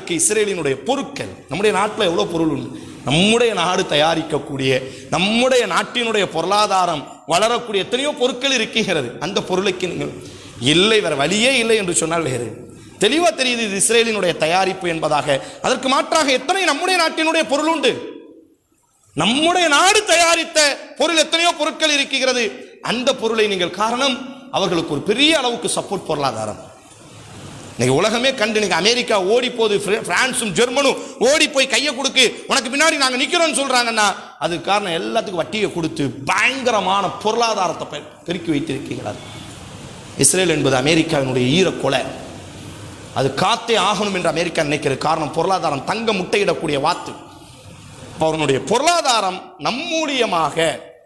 அளவிற்கு இஸ்ரேலினுடைய பொருட்கள் நம்முடைய நாட்டில் எவ்வளோ பொருள் உண்டு நம்முடைய நாடு தயாரிக்கக்கூடிய நம்முடைய நாட்டினுடைய பொருளாதாரம் வளரக்கூடிய எத்தனையோ பொருட்கள் இருக்கிறது அந்த பொருளுக்கு நீங்கள் இல்லை வேற வழியே இல்லை என்று சொன்னால் வேறு தெளிவா தெரியுது இது இஸ்ரேலினுடைய தயாரிப்பு என்பதாக அதற்கு மாற்றாக எத்தனை நம்முடைய நாட்டினுடைய பொருள் உண்டு நம்முடைய நாடு தயாரித்த பொருள் எத்தனையோ பொருட்கள் இருக்கிறது அந்த பொருளை நீங்கள் காரணம் அவர்களுக்கு ஒரு பெரிய அளவுக்கு சப்போர்ட் பொருளாதாரம் இன்னைக்கு உலகமே கண்டு இன்னைக்கு அமெரிக்கா ஓடி போகுது பிர- பிரான்சும் ஜெர்மனும் ஓடி போய் கையை கொடுக்கு உனக்கு பின்னாடி நாங்க நிக்கிறோம்னு சொல்றாங்கன்னா அதுக்கு காரணம் எல்லாத்துக்கும் வட்டியை கொடுத்து பயங்கரமான பொருளாதாரத்தை பெ- பெருக்கி வைத்திருக்கிறார் இஸ்ரேல் என்பது அமெரிக்காவினுடைய ஈரக்கொலை அது காத்தே ஆகணும் என்று அமெரிக்கா நினைக்கிறது காரணம் பொருளாதாரம் தங்க முட்டையிடக்கூடிய வாத்து இப்போ அவனுடைய பொருளாதாரம் நம் மூலியமாக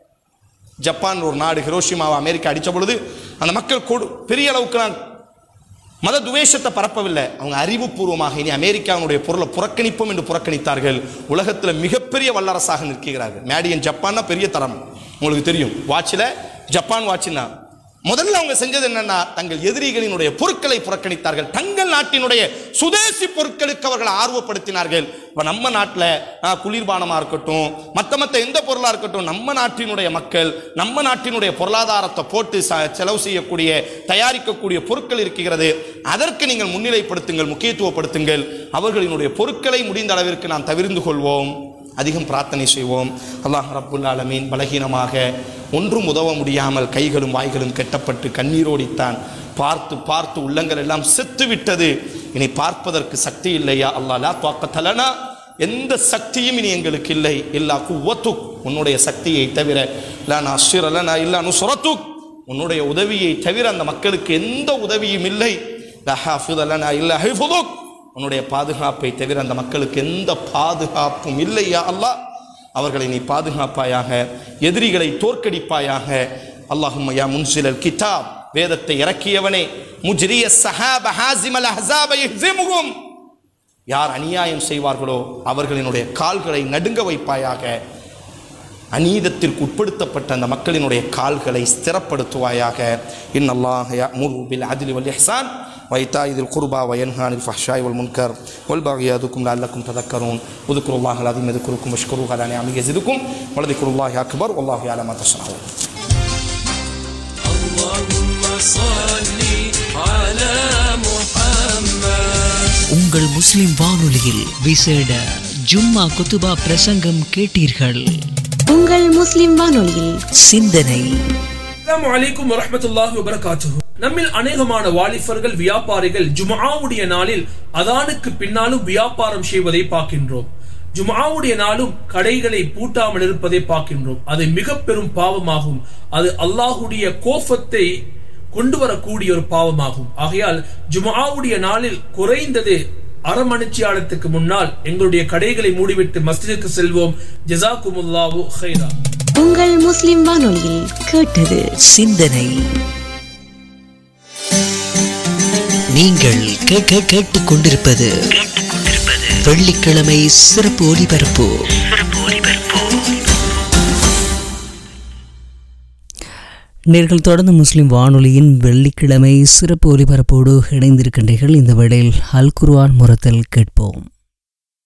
ஜப்பான் ஒரு நாடு ஹிரோஷிமாவை அமெரிக்கா அடித்த பொழுது அந்த மக்கள் கொடு பெரிய அளவுக்கு நான் மத துவேஷத்தை பரப்பவில்லை அவங்க அறிவுபூர்வமாக இனி அமெரிக்காவினுடைய பொருளை புறக்கணிப்போம் என்று புறக்கணித்தார்கள் உலகத்தில் மிகப்பெரிய வல்லரசாக நிற்கிறார்கள் மேடியன் ஜப்பான்னா பெரிய தரம் உங்களுக்கு தெரியும் வாட்சில் ஜப்பான் வாட்சின்னா முதல்ல அவங்க செஞ்சது என்னன்னா தங்கள் எதிரிகளினுடைய பொருட்களை புறக்கணித்தார்கள் தங்கள் நாட்டினுடைய சுதேசி பொருட்களுக்கு அவர்கள் ஆர்வப்படுத்தினார்கள் இப்போ நம்ம நாட்டில் குளிர்பானமாக இருக்கட்டும் மற்ற மற்ற எந்த பொருளாக இருக்கட்டும் நம்ம நாட்டினுடைய மக்கள் நம்ம நாட்டினுடைய பொருளாதாரத்தை போட்டு ச- செலவு செய்யக்கூடிய தயாரிக்கக்கூடிய பொருட்கள் இருக்கிறது அதற்கு நீங்கள் முன்னிலைப்படுத்துங்கள் முக்கியத்துவப்படுத்துங்கள் அவர்களினுடைய பொருட்களை முடிந்த அளவிற்கு நாம் தவிர்ந்து கொள்வோம் அதிகம் பிரார்த்தனை செய்வோம் அல்லாஹ் ரப்புல் ஆலமீன் பலகீனமாக ஒன்றும் உதவ முடியாமல் கைகளும் வாய்களும் கெட்டப்பட்டு கண்ணீரோடித்தான் பார்த்து பார்த்து உள்ளங்கள் எல்லாம் செத்து விட்டது இனி பார்ப்பதற்கு சக்தி இல்லையா அல்லாஹ் லா துவக்கத்தலனா எந்த சக்தியும் இனி எங்களுக்கு இல்லை இல்லா குவத்துக் உன்னுடைய சக்தியை தவிர லா நஸ்ரலனா இல்லா நுஸ்ரத்துக் உன்னுடைய உதவியை தவிர அந்த மக்களுக்கு எந்த உதவியும் இல்லை லா ஹாஃபிதலனா இல்லா ஹிஃபுதுக் உன்னுடைய பாதுகாப்பை தவிர அந்த மக்களுக்கு எந்த பாதுகாப்பும் இல்லையா அல்லாஹ் அவர்களை நீ பாதுகாப்பாயாக எதிரிகளை தோற்கடிப்பாயாக அல்லாஹும்ம யா முன்சிலல் கிதாப் வேதத்தை இறக்கியவனே முஜ்ரிய சஹாப ஹாசிமல் அஹ்ஸாப யஹ்ஸிமுஹும் யார் அநியாயம் செய்வார்களோ அவர்களினுடைய கால்களை நடுங்க வைப்பாயாக அநீதத்திற்கு உட்படுத்தப்பட்ட அந்த மக்களினுடைய கால்களை ஸ்திரப்படுத்துவாயாக இன்னல்லாஹ் யஅமுரு பில் அத்லி வல் இஹ்சான் وإيتاء ذي القربى وينهى عن الفحشاء والمنكر والبغي يعظكم لعلكم تذكرون واذكروا الله العظيم يذكركم واشكروه على نعمه يزدكم ولذكر الله أكبر والله يعلم ما تصنعون اللهم صل على محمد உங்கள் முஸ்லிம் வானொலியில் விசேட ஜும்மா குத்துபா பிரசங்கம் கேட்டீர்கள் உங்கள் முஸ்லிம் வானொலியில் சிந்தனை அஸ்ஸலாமு அலைக்கும் வரஹ்மத்துல்லாஹி வபரகாத்துஹு நம்மில் அநேகமான வாலிபர்கள் வியாபாரிகள் ஜும்ஆவுடைய நாளில் அதானுக்கு பின்னாலும் வியாபாரம் செய்வதை பார்க்கின்றோம் ஜும்ஆவுடைய நாளும் கடைகளை பூட்டாமல் இருப்பதை பார்க்கின்றோம் அது மிக பெரும் பாவமாகும் அது அல்லாஹுடைய கோபத்தை கொண்டு வரக்கூடிய ஒரு பாவமாகும் ஆகையால் ஜும்ஆவுடைய நாளில் குறைந்தது அரை மணிச்சியாலத்துக்கு முன்னால் எங்களுடைய கடைகளை மூடிவிட்டு மஸ்ஜிதுக்கு செல்வோம் ஜஸாக்குமுல்லாஹு ஹைரா உங்கள் முஸ்லிம் வானொலியில் கேட்டது சிந்தனை நீங்கள் கேட்க கேட்டுக் கொண்டிருப்பது வெள்ளிக்கிழமை சிறப்பு ஒலிபரப்பு நேர்கள் தொடர்ந்து முஸ்லிம் வானொலியின் வெள்ளிக்கிழமை சிறப்பு ஒலிபரப்போடு இணைந்திருக்கின்றீர்கள் இந்த வேளையில் அல் குர்ஆன் முரத்தல் கேட்போம்